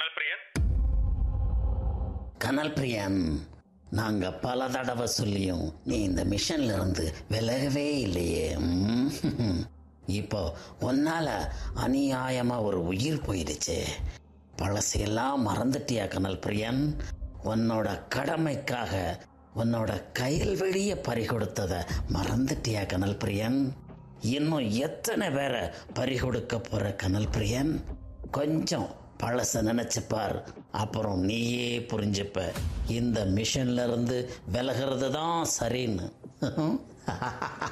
கனல் பிரியன் கனல் பிரியன் நாங்க பல தடவை சொல்லியும் நீ இந்த மிஷன்ல இருந்து விலகவே இல்லையே ம். இப்போ உன்னால அநியாயமா ஒரு உயிர் போயிடுச்சு பழசையெல்லாம் மறந்துட்டியா கனல் பிரியன் உன்னோட கடமைக்காக உன்னோட கையில் வெளிய பறி கொடுத்தத மறந்துட்டியா கனல் பிரியன் இன்னும் எத்தனை பேரை பறி கொடுக்க போற கனல் பிரியன் கொஞ்சம் பழச நினைச்சுப்பார் அப்புறம் நீயே புரிஞ்சுப்ப இந்த மிஷன்ல இருந்து விலகிறது தான் சரின்னு